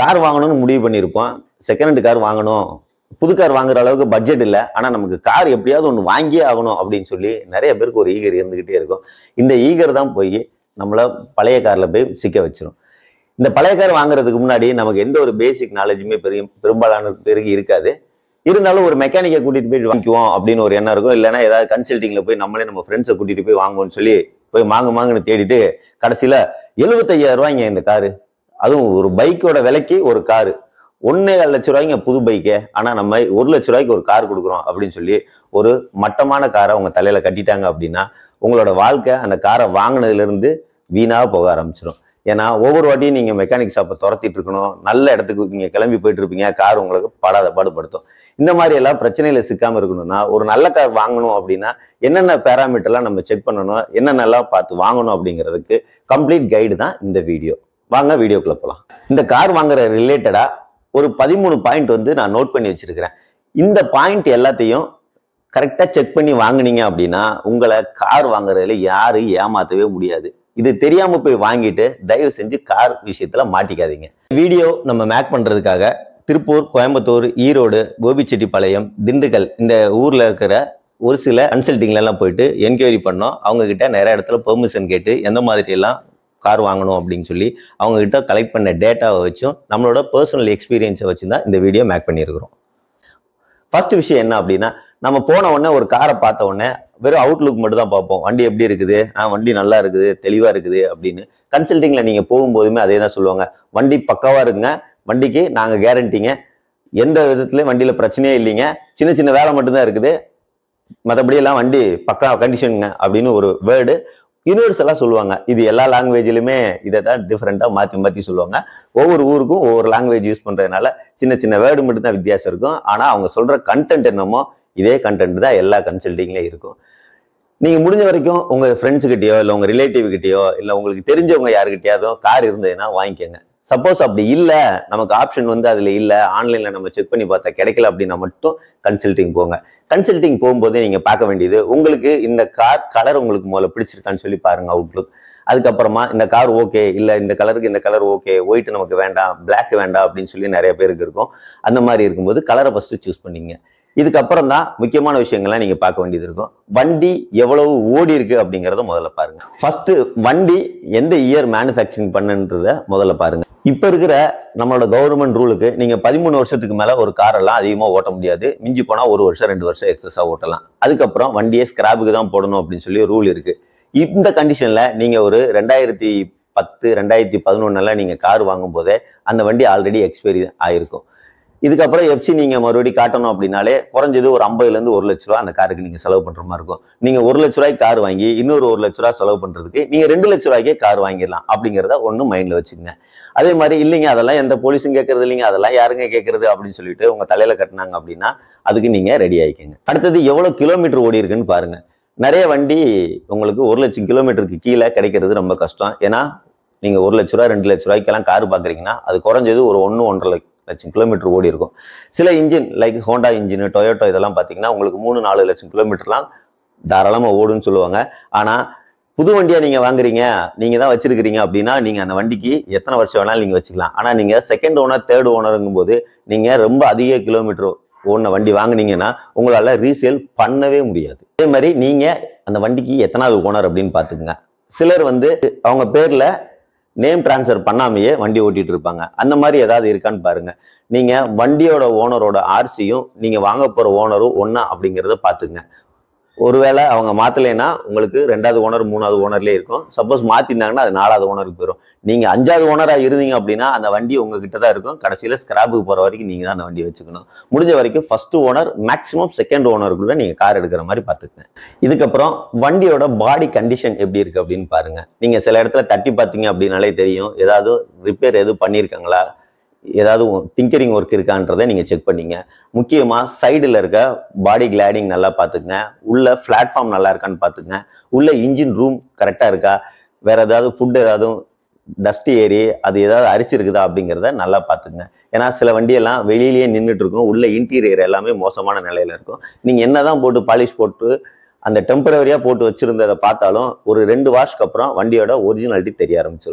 car வாங்கணும்னு முடிவு பண்ணியிருப்போம் செகண்ட் ஹேண்ட் கார் வாங்கணும் புது கார் வாங்குற அளவுக்கு பட்ஜெட் இல்லை ஆனால் நமக்கு கார் எப்படியாவது ஒன்று வாங்கியே ஆகணும் அப்படின்னு சொல்லி நிறைய பேருக்கு ஒரு ஈகர் இருந்துகிட்டே இருக்கும் இந்த ஈகர் தான் போய் நம்மள பழைய காரில் போய் சிக்க வச்சிரும் இந்த பழைய கார் வாங்குறதுக்கு முன்னாடி நமக்கு எந்த ஒரு பேசிக் நாலேஜுமே பெரிய பெரும்பாலான பேருக்கு இருக்காது இருந்தாலும் ஒரு மெக்கானிக்கை கூட்டிட்டு போய் வாங்கிக்குவோம் அப்படின்னு ஒரு எண்ணம் இருக்கும் இல்லைன்னா ஏதாவது கன்சல்டிங்ல போய் நம்மளே நம்ம ஃப்ரெண்ட்ஸை கூட்டிட்டு போய் வாங்குவோம்னு சொல்லி போய் மாங்கு மாங்குன்னு தேடிட்டு கடைசியில எழுபத்தையாயிரம் ரூபாய்ங்க இந்த காரு அதுவும் ஒரு பைக்கோட விலைக்கு ஒரு காரு ஒன்னே கால் லட்ச ரூபாய்ங்க புது பைக்கே ஆனா நம்ம ஒரு லட்ச ரூபாய்க்கு ஒரு கார் கொடுக்குறோம் அப்படின்னு சொல்லி ஒரு மட்டமான காரை உங்க தலையில கட்டிட்டாங்க அப்படின்னா உங்களோட வாழ்க்கை அந்த காரை வாங்கினதுல இருந்து வீணா போக ஆரம்பிச்சிடும் ஏன்னா ஒவ்வொரு வாட்டியும் நீங்க மெக்கானிக் ஷாப்பை துரத்திட்டு இருக்கணும் நல்ல இடத்துக்கு நீங்க கிளம்பி போயிட்டு இருப்பீங்க கார் உங்களுக்கு படாத பாடுபடுத்தும் இந்த மாதிரி எல்லாம் பிரச்சனையில சிக்காம இருக்கணும்னா ஒரு நல்ல கார் வாங்கணும் அப்படின்னா என்னென்ன பேராமீட்டர்லாம் நம்ம செக் பண்ணணும் என்னென்னலாம் பார்த்து வாங்கணும் அப்படிங்கிறதுக்கு கம்ப்ளீட் கைடு தான் இந்த வீடியோ வாங்க வீடியோக்குள்ள போகலாம் இந்த கார் வாங்குற ரிலேட்டடா ஒரு பதிமூணு பாயிண்ட் வந்து நான் நோட் பண்ணி வச்சிருக்கிறேன் இந்த பாயிண்ட் எல்லாத்தையும் கரெக்டாக செக் பண்ணி வாங்குனீங்க அப்படின்னா உங்களை கார் வாங்குறதுல யாரும் ஏமாத்தவே முடியாது இது தெரியாம போய் வாங்கிட்டு தயவு செஞ்சு கார் விஷயத்துல மாட்டிக்காதீங்க வீடியோ நம்ம மேக் பண்றதுக்காக திருப்பூர் கோயம்புத்தூர் ஈரோடு கோபிச்செட்டிப்பாளையம் திண்டுக்கல் இந்த ஊர்ல இருக்கிற ஒரு சில கன்சல்டிங்ல எல்லாம் போயிட்டு என்கொயரி பண்ணோம் அவங்க கிட்ட நிறைய இடத்துல பெர்மிஷன் கேட்டு எந்த மாதிரி எல்லாம் கார் வாங்கணும் அப்படின்னு சொல்லி அவங்க கிட்ட கலெக்ட் பண்ண டேட்டாவை வச்சும் நம்மளோட பர்சனல் எக்ஸ்பீரியன்ஸை வச்சு தான் இந்த வீடியோ மேக் பண்ணியிருக்கிறோம் ஃபர்ஸ்ட் விஷயம் என்ன அப்படின்னா நம்ம போன உடனே ஒரு காரை பார்த்த உடனே வெறும் அவுட்லுக் மட்டும் தான் பார்ப்போம் வண்டி எப்படி இருக்குது ஆ வண்டி நல்லா இருக்குது தெளிவா இருக்குது அப்படின்னு கன்சல்டிங்ல நீங்க போகும்போதுமே அதே தான் சொல்லுவாங்க வண்டி பக்காவா இருக்குங்க வண்டிக்கு நாங்க கேரண்டிங்க எந்த விதத்துலயும் வண்டியில பிரச்சனையே இல்லைங்க சின்ன சின்ன வேலை மட்டும்தான் இருக்குது மற்றபடி எல்லாம் வண்டி பக்கா கண்டிஷனுங்க அப்படின்னு ஒரு வேர்டு யூனிவர்சலாக சொல்லுவாங்க இது எல்லா லாங்குவேஜ்லையுமே இதை தான் டிஃப்ரெண்ட்டாக மாற்றி மாற்றி சொல்லுவாங்க ஒவ்வொரு ஊருக்கும் ஒவ்வொரு லாங்குவேஜ் யூஸ் பண்ணுறதுனால சின்ன சின்ன வேர்டு மட்டும் தான் வித்தியாசம் இருக்கும் ஆனால் அவங்க சொல்கிற கண்டென்ட் என்னமோ இதே கண்டென்ட் தான் எல்லா கன்சல்டிங்லேயும் இருக்கும் நீங்கள் முடிஞ்ச வரைக்கும் உங்கள் ஃப்ரெண்ட்ஸுக்கிட்டயோ இல்லை உங்கள் ரிலேட்டிவ் கிட்டயோ இல்லை உங்களுக்கு தெரிஞ்சவங்க யாருக்கிட்டயாவது கார் இருந்ததுன்னா வாங்கிக்கோங்க சப்போஸ் அப்படி இல்லை நமக்கு ஆப்ஷன் வந்து அதில் இல்லை ஆன்லைனில் நம்ம செக் பண்ணி பார்த்தா கிடைக்கல அப்படின்னா மட்டும் கன்சல்டிங் போங்க கன்சல்டிங் போகும்போதே நீங்கள் பார்க்க வேண்டியது உங்களுக்கு இந்த கார் கலர் உங்களுக்கு முதல்ல பிடிச்சிருக்கான்னு சொல்லி பாருங்க அவுட்லுக் அதுக்கப்புறமா இந்த கார் ஓகே இல்லை இந்த கலருக்கு இந்த கலர் ஓகே ஒயிட் நமக்கு வேண்டாம் Black வேண்டாம் அப்படின்னு சொல்லி நிறைய பேருக்கு இருக்கும் அந்த மாதிரி இருக்கும்போது கலரை ஃபஸ்ட்டு சூஸ் பண்ணிங்க இதுக்கப்புறம் தான் முக்கியமான விஷயங்கள்லாம் நீங்க பார்க்க வேண்டியது இருக்கும் வண்டி எவ்வளவு ஓடி இருக்கு அப்படிங்கறத முதல்ல பாருங்க ஃபர்ஸ்ட் வண்டி எந்த இயர் மேனுஃபேக்சரிங் பண்ணுன்றத முதல்ல பாருங்க இப்ப இருக்கிற நம்மளோட கவர்மெண்ட் ரூலுக்கு நீங்க பதிமூணு வருஷத்துக்கு மேல ஒரு காரெல்லாம் அதிகமா ஓட்ட முடியாது மிஞ்சி போனா ஒரு வருஷம் ரெண்டு வருஷம் எக்ஸஸா ஓட்டலாம் அதுக்கப்புறம் வண்டியை ஸ்கிராப்புக்கு தான் போடணும் அப்படின்னு சொல்லி ரூல் இருக்கு இந்த கண்டிஷன்ல நீங்க ஒரு ரெண்டாயிரத்தி பத்து ரெண்டாயிரத்தி பதினொன்னுல நீங்க கார் வாங்கும் போதே அந்த வண்டி ஆல்ரெடி எக்ஸ்பைரி ஆயிருக்கும் இதுக்கப்புறம் எஃப்சி நீங்க மறுபடியும் காட்டணும் அப்படின்னாலே குறைஞ்சது ஒரு ஐம்பதுல இருந்து ஒரு லட்ச ரூபா அந்த காருக்கு நீங்க செலவு பண்ற மாதிரி இருக்கும் நீங்க ஒரு லட்ச ரூபாய்க்கு கார் வாங்கி இன்னொரு ஒரு லட்ச ரூபா செலவு பண்றதுக்கு நீங்க ரெண்டு லட்ச ரூபாய்க்கே கார் வாங்கிடலாம் அப்படிங்கிறத ஒன்றும் மைண்ட்ல வச்சுக்கோங்க அதே மாதிரி இல்லைங்க அதெல்லாம் எந்த போலீஸும் கேட்கறது இல்லைங்க அதெல்லாம் யாருங்க கேட்கறது அப்படின்னு சொல்லிட்டு உங்க தலையில கட்டினாங்க அப்படின்னா அதுக்கு நீங்க ரெடி ஆயிக்கங்க அடுத்தது எவ்வளவு கிலோமீட்டர் ஓடி இருக்குன்னு பாருங்க நிறைய வண்டி உங்களுக்கு ஒரு லட்சம் கிலோமீட்டருக்கு கீழே கிடைக்கிறது ரொம்ப கஷ்டம் ஏன்னா நீங்க ஒரு லட்ச ரூபா ரெண்டு லட்ச ரூபாய்க்கெல்லாம் கார் பாக்குறீங்கன்னா அது குறைஞ்சது ஒரு ஒன்று ஒன்றரை லட்சம் கிலோமீட்டர் ஓடி இருக்கும் சில engine like Honda engine Toyota இதெல்லாம் பார்த்தீங்கன்னா உங்களுக்கு மூணு நாலு லட்சம் கிலோமீட்டர்லாம் தாராளமாக ஓடுன்னு சொல்லுவாங்க ஆனால் புது வண்டியா நீங்க வாங்குறீங்க நீங்க தான் வச்சிருக்கிறீங்க அப்படின்னா நீங்க அந்த வண்டிக்கு எத்தனை வருஷம் வேணாலும் நீங்க வச்சுக்கலாம் ஆனா நீங்க செகண்ட் ஓனர் தேர்ட் ஓனருங்கும் போது நீங்க ரொம்ப அதிக கிலோமீட்டர் ஓடின வண்டி வாங்குனீங்கன்னா உங்களால ரீசேல் பண்ணவே முடியாது அதே மாதிரி நீங்க அந்த வண்டிக்கு எத்தனாவது ஓனர் அப்படின்னு பாத்துக்கோங்க சிலர் வந்து அவங்க பேர்ல நேம் டிரான்ஸ்ஃபர் பண்ணாமையே வண்டி ஓட்டிட்டு இருப்பாங்க அந்த மாதிரி ஏதாவது இருக்கான்னு பாருங்க நீங்க வண்டியோட ஓனரோட ஆர்சியும் நீங்க வாங்க போற ஓனரும் ஒண்ணா அப்படிங்கிறத பாத்துங்க ஒருவேளை அவங்க மாத்தலைன்னா உங்களுக்கு ரெண்டாவது ஓனர் மூணாவது ஓனர்லேயே இருக்கும் சப்போஸ் மாத்திருந்தாங்கன்னா அது நாலாவது ஓனருக்கு போயிடும் நீங்க அஞ்சாவது ஓனரா இருந்தீங்க அப்படின்னா அந்த வண்டி உங்ககிட்ட தான் இருக்கும் கடைசியில ஸ்கிராப்புக்கு போற வரைக்கும் நீங்க தான் அந்த வண்டியை வச்சுக்கணும் முடிஞ்ச வரைக்கும் ஃபர்ஸ்ட் ஓனர் மேக்ஸிமம் செகண்ட் ஓனருக்குள்ள நீங்க கார் எடுக்கிற மாதிரி பாத்துக்கங்க இதுக்கப்புறம் வண்டியோட பாடி கண்டிஷன் எப்படி இருக்கு அப்படின்னு பாருங்க நீங்க சில இடத்துல தட்டி பார்த்தீங்க அப்படின்னாலே தெரியும் ஏதாவது ரிப்பேர் எதுவும் பண்ணியிருக்காங்களா ஏதாவது டிங்கரிங் ஒர்க் இருக்கான்றதை நீங்கள் செக் பண்ணீங்க முக்கியமாக சைடில் இருக்க பாடி கிளாடிங் நல்லா பார்த்துக்குங்க உள்ள பிளாட்ஃபார்ம் நல்லா இருக்கான்னு பார்த்துக்குங்க உள்ள இன்ஜின் ரூம் கரெக்டாக இருக்கா வேற ஏதாவது ஃபுட் ஏதாவது டஸ்ட் ஏறி அது ஏதாவது அரிச்சிருக்குதா அப்படிங்கிறத நல்லா பார்த்துக்குங்க ஏன்னா சில வண்டியெல்லாம் வெளியிலேயே நின்றுட்டு இருக்கும் உள்ள இன்டீரியர் எல்லாமே மோசமான நிலையில இருக்கும் நீங்கள் என்னதான் போட்டு பாலிஷ் போட்டு அந்த டெம்பரவரியாக போட்டு வச்சிருந்ததை பார்த்தாலும் ஒரு ரெண்டு வாஷ்க்கு அப்புறம் வண்டியோட ஒரிஜினாலிட்டி தெரிய ஆரம்பிச்சிடும்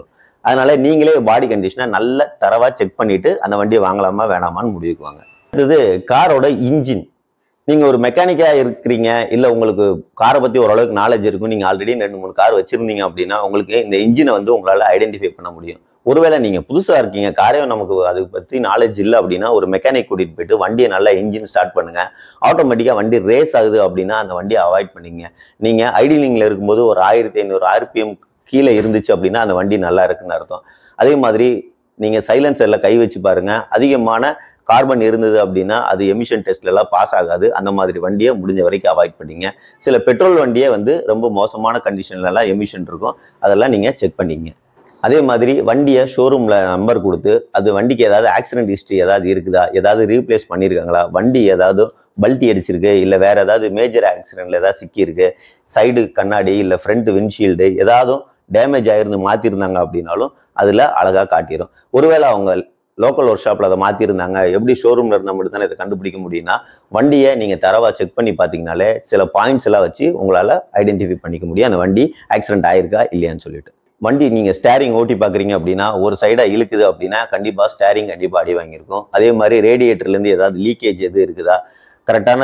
அதனால நீங்களே பாடி கண்டிஷனை நல்ல தரவா செக் பண்ணிட்டு அந்த வண்டியை வாங்கலாமா வேணாமான்னு முடிவுக்கு வாங்க அடுத்தது காரோட இன்ஜின் நீங்க ஒரு மெக்கானிக்கா இருக்கிறீங்க இல்ல உங்களுக்கு காரை பத்தி ஓரளவுக்கு நாலேஜ் இருக்கும் நீங்க ஆல்ரெடி ரெண்டு மூணு கார் வச்சிருந்தீங்க அப்படின்னா உங்களுக்கு இந்த இன்ஜினை வந்து உங்களால ஐடென்டிஃபை பண்ண முடியும் ஒருவேளை நீங்க புதுசா இருக்கீங்க காரே நமக்கு அதை பத்தி நாலேஜ் இல்லை அப்படின்னா ஒரு மெக்கானிக் கூட்டிட்டு போயிட்டு வண்டியை நல்லா இன்ஜின் ஸ்டார்ட் பண்ணுங்க ஆட்டோமேட்டிக்கா வண்டி ரேஸ் ஆகுது அப்படின்னா அந்த வண்டியை அவாய்ட் பண்ணிங்க நீங்க ஐடிலிங்ல இருக்கும்போது ஒரு ஆயிரத்தி ஐநூறு ஆர்பிஎம் கீழே இருந்துச்சு அப்படின்னா அந்த வண்டி நல்லா இருக்குன்னு அர்த்தம் அதே மாதிரி நீங்க சைலன்சர்ல கை வச்சு பாருங்க அதிகமான கார்பன் இருந்தது அப்படின்னா அது எமிஷன் டெஸ்ட்ல எல்லாம் பாஸ் ஆகாது அந்த மாதிரி வண்டியை முடிஞ்ச வரைக்கும் அவாய்ட் பண்ணிங்க சில பெட்ரோல் வண்டியே வந்து ரொம்ப மோசமான கண்டிஷன்ல எல்லாம் எமிஷன் இருக்கும் அதெல்லாம் நீங்க செக் பண்ணிங்க அதே மாதிரி வண்டியை ஷோரூம்ல நம்பர் கொடுத்து அது வண்டிக்கு ஏதாவது ஆக்சிடென்ட் ஹிஸ்ட்ரி ஏதாவது இருக்குதா ஏதாவது ரீப்ளேஸ் பண்ணியிருக்காங்களா வண்டி ஏதாவது பல்ட்டி அடிச்சிருக்கு இல்லை வேற ஏதாவது மேஜர் ஆக்சிடென்ட்ல ஏதாவது சிக்கியிருக்கு சைடு கண்ணாடி இல்லை ஃப்ரண்ட் விண்ட்ஷீல்டு ஏதாவது டேமேஜ் ஆயிருந்து மாற்றிருந்தாங்க அப்படின்னாலும் அதில் அழகாக காட்டிடும் ஒருவேளை அவங்க லோக்கல் ஒர்க் ஷாப்பில் அதை மாற்றிருந்தாங்க எப்படி ஷோரூமில் இருந்தால் மட்டும் தானே இதை கண்டுபிடிக்க முடியும்னா வண்டியை நீங்கள் தரவா செக் பண்ணி பார்த்தீங்கனாலே சில பாயிண்ட்ஸ் எல்லாம் வச்சு உங்களால் ஐடென்டிஃபை பண்ணிக்க முடியும் அந்த வண்டி ஆக்சிடென்ட் ஆயிருக்கா இல்லையான்னு சொல்லிட்டு வண்டி நீங்கள் ஸ்டேரிங் ஓட்டி பார்க்குறீங்க அப்படின்னா ஒரு சைடாக இழுக்குது அப்படின்னா கண்டிப்பாக ஸ்டேரிங் கண்டிப்பாக அடி வாங்கியிருக்கும் அதே மாதிரி ரேடியேட்டர்லேருந்து ஏதாவது லீக்கேஜ் எது இருக்குதா கரெக்டான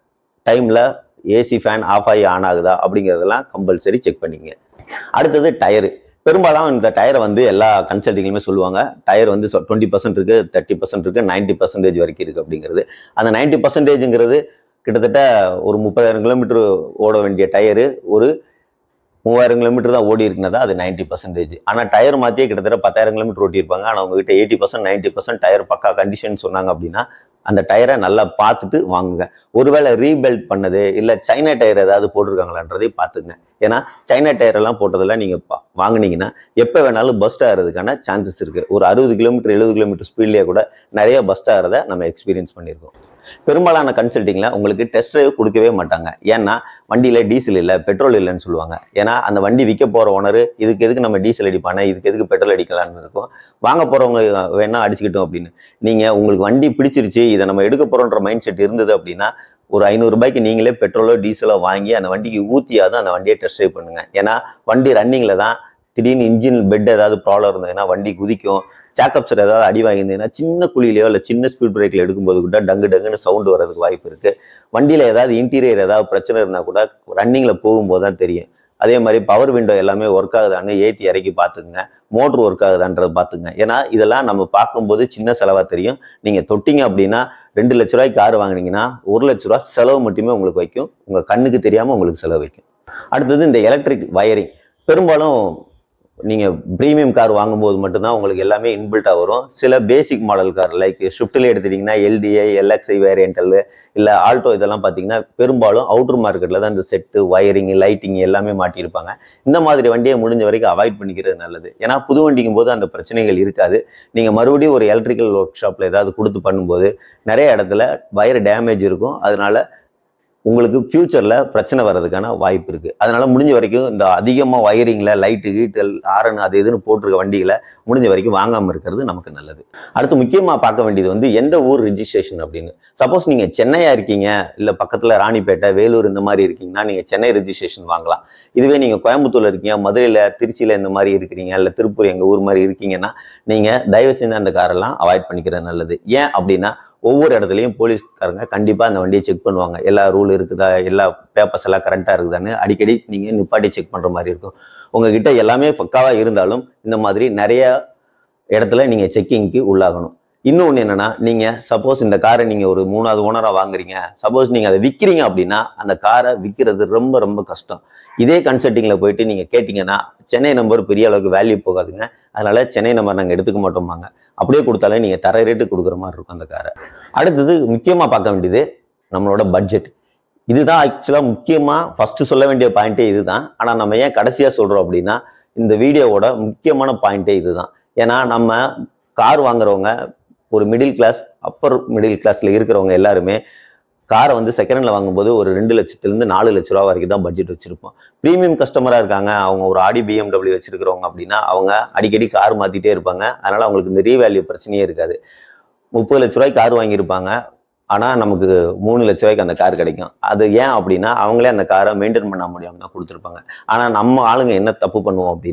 டைமில் ஏசி ஃபேன் ஆஃப் ஆகி ஆன் ஆகுதா அப்படிங்கிறதெல்லாம் கம்பல்சரி செக் பண்ணிங்க அடுத்தது டயரு பெரும்பாலும் இந்த டயரை வந்து எல்லா கன்சல்டிங்லையுமே சொல்லுவாங்க டயர் வந்து டுவெண்ட்டி பர்சன்ட் இருக்கு தேர்ட்டி பர்சன்ட் இருக்கு நைன்டி பர்சன்டேஜ் வரைக்கும் இருக்கு அப்படிங்கிறது அந்த நைன்டி பர்சன்டேஜுங்கிறது கிட்டத்தட்ட ஒரு முப்பதாயிரம் கிலோமீட்டர் ஓட வேண்டிய டயரு ஒரு மூவாயிரம் கிலோமீட்டர் தான் ஓடி இருக்குனதா அது நைன்டி பர்சன்டேஜ் ஆனால் டயர் மாற்றியே கிட்டத்தட்ட பத்தாயிரம் கிலோமீட்டர் ஓட்டியிருப்பாங்க ஆனால் உங்ககிட்ட eighty percent ninety percent tyre பக்கா கண்டிஷன் சொன்னாங்க அப்படின்னா அந்த டயரை நல்லா பார்த்துட்டு வாங்குங்க ஒருவேளை ரீபெல்ட் பண்ணது இல்லை சைனா டயர் ஏதாவது போட்டிருக்காங்களான்றதை பார்த்துங்க ஏன்னா சைனா டயர் எல்லாம் போட்டதெல்லாம் நீங்கள் பா- வாங்குனீங்கன்னா எப்போ வேணாலும் பஸ்ட் ஆகிறதுக்கான சான்சஸ் இருக்குது ஒரு அறுபது கிலோமீட்டர் எழுபது கிலோமீட்டர் ஸ்பீட்லேயே கூட நிறைய பஸ்ட் ஆகிறத நம்ம எக்ஸ்பீரியன்ஸ் பண்ணியிருக்கோம் பெரும்பாலான கன்சல்ட்டிங்கில் உங்களுக்கு டெஸ்ட் டிரைவ் கொடுக்கவே மாட்டாங்க ஏன்னா வண்டியில் டீசல் இல்லை பெட்ரோல் இல்லைன்னு சொல்லுவாங்க ஏன்னா அந்த வண்டி விற்க போகிற ஓனர் இதுக்கு எதுக்கு நம்ம டீசல் அடிப்பானே இதுக்கு எதுக்கு பெட்ரோல் அடிக்கலாம்னு இருக்கும் வாங்க போகிறவங்க வேணா அடிச்சுக்கிட்டோம் அப்படின்னு நீங்கள் உங்களுக்கு வண்டி பிடிச்சிருச்சு இதை நம்ம எடுக்க போகிறோன்ற மைண்ட் செட் இருந்தது அப்படின்னா ஒரு ஐநூறு ரூபாய்க்கு நீங்களே பெட்ரோலோ டீசலோ வாங்கி அந்த வண்டிக்கு ஊற்றியாவது அந்த வண்டியை டெஸ்ட் ட்ரைவ் பண்ணுங்க ஏன்னா வண்டி ரன்னிங்கில் தான் திடீர்னு இன்ஜின் பெட் ஏதாவது ப்ராப்ளம் இருந்ததுன்னா வண்டி குதிக்கும் சாக்கப்ஸர் ஏதாவது அடி வாங்கியிருந்ததுன்னா சின்ன குழியிலையோ இல்லை சின்ன ஸ்பீட் பிரேக்கில் எடுக்கும்போது கூட டங்கு டங்குன்னு சவுண்டு வரதுக்கு வாய்ப்பு இருக்குது வண்டியில் ஏதாவது இன்டீரியர் ஏதாவது பிரச்சனை இருந்தால் கூட ரன்னிங்கில் போகும்போது தான் தெரியும் அதே மாதிரி பவர் விண்டோ எல்லாமே ஒர்க் ஆகுதான்னு ஏற்றி இறக்கி பார்த்துக்குங்க மோட்ரு ஒர்க் ஆகுதான்றதை பார்த்துங்க ஏன்னா இதெல்லாம் நம்ம பார்க்கும்போது சின்ன செலவாக தெரியும் நீங்கள் தொட்டிங்க அப்படின்னா ரெண்டு லட்ச ரூபாய்க்கு கார் வாங்குனீங்கன்னா ஒரு லட்ச ரூபா செலவு மட்டுமே உங்களுக்கு வைக்கும் உங்கள் கண்ணுக்கு தெரியாமல் உங்களுக்கு செலவு வைக்கும் அடுத்தது இந்த எலக்ட்ரிக் வயரிங் பெரும்பாலும் நீங்கள் ப்ரீமியம் கார் வாங்கும்போது மட்டும்தான் உங்களுக்கு எல்லாமே இன்பில்ட்டாக வரும் சில பேசிக் மாடல் கார் லைக் ஷிஃப்ட்டில் எடுத்துட்டிங்கன்னா எல்டிஏ எல்எக்ஸ்ஐ வேரியண்டல் இல்லை ஆல்டோ இதெல்லாம் பார்த்தீங்கன்னா பெரும்பாலும் அவுட்டர் மார்க்கெட்டில் தான் இந்த செட்டு வயரிங் லைட்டிங் எல்லாமே மாட்டியிருப்பாங்க இந்த மாதிரி வண்டியை முடிஞ்ச வரைக்கும் அவாய்ட் பண்ணிக்கிறது நல்லது ஏன்னா புது வண்டிக்கும் போது அந்த பிரச்சனைகள் இருக்காது நீங்கள் மறுபடியும் ஒரு எலக்ட்ரிக்கல் ஒர்க் ஷாப்பில் ஏதாவது கொடுத்து பண்ணும்போது நிறைய இடத்துல வயர் டேமேஜ் இருக்கும் அதனால உங்களுக்கு ஃப்யூச்சரில் பிரச்சனை வர்றதுக்கான வாய்ப்பு இருக்குது அதனால முடிஞ்ச வரைக்கும் இந்த அதிகமாக வயரிங்கில் லைட்டு கீட்டல் ஆரன் அது இதுன்னு போட்டிருக்க வண்டிகளை முடிஞ்ச வரைக்கும் வாங்காமல் இருக்கிறது நமக்கு நல்லது அடுத்து முக்கியமாக பார்க்க வேண்டியது வந்து எந்த ஊர் ரிஜிஸ்ட்ரேஷன் அப்படின்னு சப்போஸ் நீங்கள் சென்னையாக இருக்கீங்க இல்லை பக்கத்தில் ராணிப்பேட்டை வேலூர் இந்த மாதிரி இருக்கீங்கன்னா நீங்கள் சென்னை ரிஜிஸ்ட்ரேஷன் வாங்கலாம் இதுவே நீங்கள் கோயம்புத்தூர்ல இருக்கீங்க மதுரையில் திருச்சியில் இந்த மாதிரி இருக்கிறீங்க இல்லை திருப்பூர் எங்கள் ஊர் மாதிரி இருக்கீங்கன்னா நீங்கள் தயவு செஞ்சு அந்த காரெல்லாம் அவாய்ட் பண்ணிக்கிறது நல்லது ஏன் அப்படின்னா ஒவ்வொரு இடத்துலையும் போலீஸ்காரங்க கண்டிப்பாக அந்த வண்டியை செக் பண்ணுவாங்க எல்லா ரூல் இருக்குதா எல்லா பேப்பர்ஸ் எல்லாம் கரெக்டாக இருக்குதான்னு அடிக்கடி நீங்கள் நிப்பாட்டி செக் பண்ணுற மாதிரி இருக்கும் உங்ககிட்ட எல்லாமே பக்காவாக இருந்தாலும் இந்த மாதிரி நிறைய இடத்துல நீங்கள் செக்கிங்க்கு உள்ளாகணும் இன்னொன்று என்னன்னா நீங்கள் சப்போஸ் இந்த காரை நீங்கள் ஒரு மூணாவது ஓனராக வாங்குறீங்க சப்போஸ் நீங்கள் அதை விற்கிறீங்க அப்படின்னா அந்த காரை விற்கிறது ரொம்ப ரொம்ப கஷ்டம் இதே கன்சல்ட்டிங்கில் போயிட்டு நீங்கள் கேட்டிங்கன்னா சென்னை நம்பர் பெரிய அளவுக்கு வேல்யூ போகாதுங்க அதனால சென்னை நம்பர் நாங்கள் எடுத்துக்க மாட்டோமாங்க அப்படியே கொடுத்தாலே நீங்கள் தர ரேட்டு கொடுக்குற மாதிரி இருக்கும் அந்த காரை அடுத்தது முக்கியமாக பார்க்க வேண்டியது நம்மளோட பட்ஜெட் இதுதான் ஆக்சுவலாக முக்கியமாக ஃபஸ்ட்டு சொல்ல வேண்டிய பாயிண்ட்டே இதுதான் ஆனால் நம்ம ஏன் கடைசியாக சொல்கிறோம் அப்படின்னா இந்த வீடியோவோட முக்கியமான பாயிண்ட்டே இதுதான் ஏன்னா நம்ம கார் வாங்குறவங்க ஒரு மிடில் கிளாஸ் அப்பர் மிடில் கிளாஸில் இருக்கிறவங்க எல்லாருமே காரை வந்து செகண்ட் ஹேண்டில் வாங்கும்போது ஒரு ரெண்டு லட்சத்துலேருந்து நாலு லட்ச ரூபா வரைக்கும் தான் பட்ஜெட் வச்சுருப்போம் ப்ரீமியம் கஸ்டமராக இருக்காங்க அவங்க ஒரு ஆடி பிஎம்டபிள்யூ வச்சிருக்கிறவங்க அப்படின்னா அவங்க அடிக்கடி கார் மாற்றிட்டே இருப்பாங்க அதனால் அவங்களுக்கு இந்த ரீவேல்யூ பிரச்சனையே இருக்காது முப்பது லட்ச ரூபாய்க்கு கார் வாங்கியிருப்பாங்க ஆனால் நமக்கு மூணு லட்ச ரூபாய்க்கு அந்த கார் கிடைக்கும் அது ஏன் அப்படின்னா அவங்களே அந்த காரை மெயின்டைன் பண்ண முடியாமல் தான் கொடுத்துருப்பாங்க ஆனால் நம்ம ஆளுங்க என்ன தப்பு பண்ணுவோம் அப்படின்னா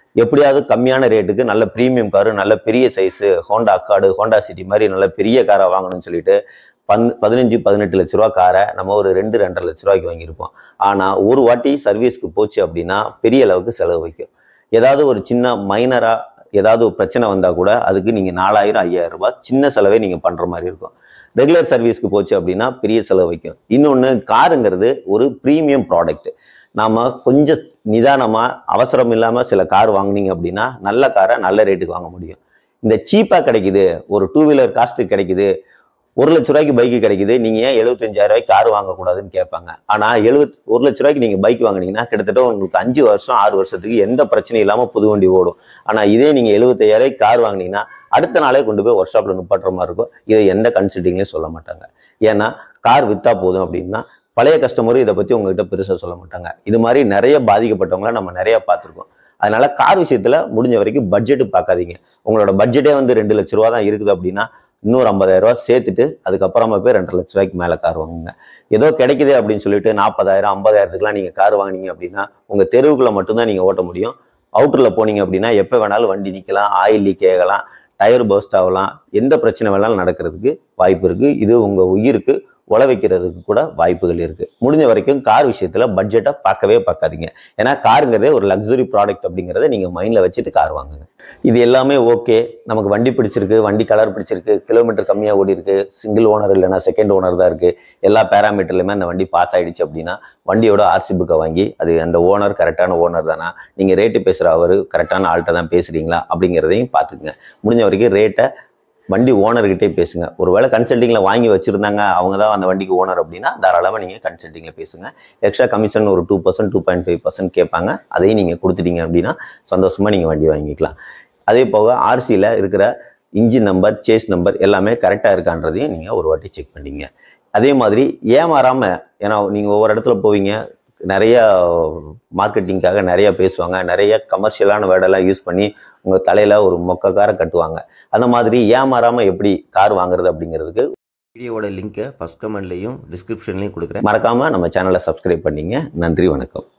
எப்படியாவது கம்மியான ரேட்டுக்கு நல்ல ப்ரீமியம் காரு நல்ல பெரிய size Honda Accord Honda City மாதிரி நல்ல பெரிய காரை வாங்கணும்னு சொல்லிட்டு பன் பதினஞ்சு பதினெட்டு லட்ச ரூபா காரை நம்ம ஒரு ரெண்டு ரெண்டரை லட்ச ரூபாய்க்கு வாங்கியிருப்போம் ஆனால் ஒரு வாட்டி சர்வீஸ்க்கு போச்சு அப்படின்னா பெரிய அளவுக்கு செலவு வைக்கும் ஏதாவது ஒரு சின்ன மைனராக ஏதாவது ஒரு பிரச்சனை வந்தால் கூட அதுக்கு நீங்கள் நாலாயிரம் ஐயாயிரம் ரூபாய் சின்ன செலவே நீங்கள் பண்ணுற மாதிரி இருக்கும் ரெகுலர் சர்வீஸ்க்கு போச்சு அப்படின்னா பெரிய செலவு வைக்கும் இன்னொன்று காருங்கிறது ஒரு ப்ரீமியம் ப்ராடக்ட் நாம் கொஞ்சம் நிதானமாக அவசரம் இல்லாமல் சில கார் வாங்குனீங்க அப்படின்னா நல்ல காரை நல்ல ரேட்டுக்கு வாங்க முடியும் இந்த சீப்பாக கிடைக்குது ஒரு டூ வீலர் காஸ்ட்டு கிடைக்குது ஒரு லட்ச ரூபாய்க்கு பைக்கு கிடைக்குது நீங்கள் ஏன் எழுபத்தஞ்சாயிரம் ரூபாய்க்கு கார் வாங்கக்கூடாதுன்னு கேட்பாங்க ஆனால் எழுபத் ஒரு லட்ச ரூபாய்க்கு நீங்கள் பைக் வாங்குனீங்கன்னா கிட்டத்தட்ட உங்களுக்கு அஞ்சு வருஷம் ஆறு வருஷத்துக்கு எந்த பிரச்சனையும் இல்லாமல் புது வண்டி ஓடும் ஆனால் இதே நீங்கள் எழுபத்தையாயிரம் ரூபாய்க்கு கார் வாங்குனீங்கன்னா அடுத்த நாளே கொண்டு போய் ஒர்க் ஷாப்பில் நிப்பாட்டுற மாதிரி இருக்கும் இதை எந்த கன்சல்ட்டிங்லேயும் சொல்ல மாட்டாங்க ஏன்னா கார் விற்றா போதும் அப்படின்னா பழைய கஸ்டமரும் இதை பற்றி உங்ககிட்ட பெருசாக சொல்ல மாட்டாங்க இது மாதிரி நிறைய பாதிக்கப்பட்டவங்கள நம்ம நிறைய பார்த்துருக்கோம் அதனால கார் விஷயத்தில் முடிஞ்ச வரைக்கும் பட்ஜெட்டு பார்க்காதீங்க உங்களோட பட்ஜெட்டே வந்து ரெண்டு லட்ச ரூபா தான் இருக்குது அப்படின்னா இன்னொரு ஐம்பதாயிரம் ரூபா சேர்த்துட்டு அதுக்கப்புறமா போய் ரெண்டரை லட்ச ரூபாய்க்கு மேலே கார் வாங்குங்க ஏதோ கிடைக்குது அப்படின்னு சொல்லிட்டு நாற்பதாயிரம் ஐம்பதாயிரத்துக்குலாம் நீங்கள் கார் வாங்குனீங்க அப்படின்னா உங்கள் தெருவுக்குள்ளே மட்டும்தான் நீங்கள் ஓட்ட முடியும் அவுட்டரில் போனீங்க அப்படின்னா எப்போ வேணாலும் வண்டி நிற்கலாம் ஆயில் லீக் ஆகலாம் டயர் பர்ஸ்ட் ஆகலாம் எந்த பிரச்சனை வேணாலும் நடக்கிறதுக்கு வாய்ப்பு இருக்குது இது உங்கள் உயிருக்கு உழ வைக்கிறதுக்கு கூட வாய்ப்புகள் இருக்குது முடிஞ்ச வரைக்கும் கார் விஷயத்தில் பட்ஜெட்டை பார்க்கவே பார்க்காதீங்க ஏன்னா காருங்கிறதே ஒரு லக்ஸுரி ப்ராடக்ட் அப்படிங்கிறத நீங்கள் மைண்டில் வச்சுட்டு கார் வாங்குங்க இது எல்லாமே ஓகே நமக்கு வண்டி பிடிச்சிருக்கு வண்டி கலர் பிடிச்சிருக்கு கிலோமீட்டர் கம்மியாக ஓடி இருக்கு சிங்கிள் ஓனர் இல்லைன்னா செகண்ட் ஓனர் தான் இருக்குது எல்லா பேராமீட்டர்லையுமே அந்த வண்டி பாஸ் ஆயிடுச்சு அப்படின்னா வண்டியோட ஆர்சி புக்கை வாங்கி அது அந்த ஓனர் கரெக்டான ஓனர் தானா நீங்கள் ரேட்டு பேசுகிற அவர் கரெக்டான ஆள்கிட்ட தான் பேசுகிறீங்களா அப்படிங்கிறதையும் பார்த்துக்குங்க முடிஞ்ச வரைக்கும் ரேட்டை வண்டி ஓனர்கிட்டே பேசுங்க ஒருவேளை கன்சல்ட்டிங்கில் வாங்கி வச்சுருந்தாங்க அவங்க தான் அந்த வண்டிக்கு ஓனர் அப்படின்னா தாராளமாக நீங்கள் கன்சல்ட்டிங்கில் பேசுங்க எக்ஸ்ட்ரா கமிஷன் ஒரு two percent two point five percent கேட்பாங்க அதையும் நீங்கள் கொடுத்துட்டீங்க அப்படின்னா சந்தோஷமாக நீங்கள் வண்டி வாங்கிக்கலாம் அதே போக ஆர்சியில் இருக்கிற இன்ஜின் நம்பர் சேஸ் நம்பர் எல்லாமே கரெக்டாக இருக்கான்றதையும் நீங்கள் ஒரு வாட்டி செக் பண்ணிங்க அதே மாதிரி ஏமாறாமல் ஏன்னா நீங்கள் ஒவ்வொரு இடத்துல போவீங்க நிறைய மார்க்கெட்டிங்காக நிறைய பேசுவாங்க நிறைய கமர்ஷியலான வேர்டெல்லாம் யூஸ் பண்ணி உங்கள் தலையில் ஒரு மொக்கக்கார கட்டுவாங்க அந்த மாதிரி ஏமாறாமல் எப்படி கார் வாங்குறது அப்படிங்கிறதுக்கு வீடியோவோட லிங்க்கை ஃபஸ்ட் கமெண்ட்லேயும் டிஸ்கிரிப்ஷன்லேயும் கொடுக்குறேன் மறக்காமல் நம்ம சேனலை சப்ஸ்கிரைப் பண்ணிங்க நன்றி வணக்கம்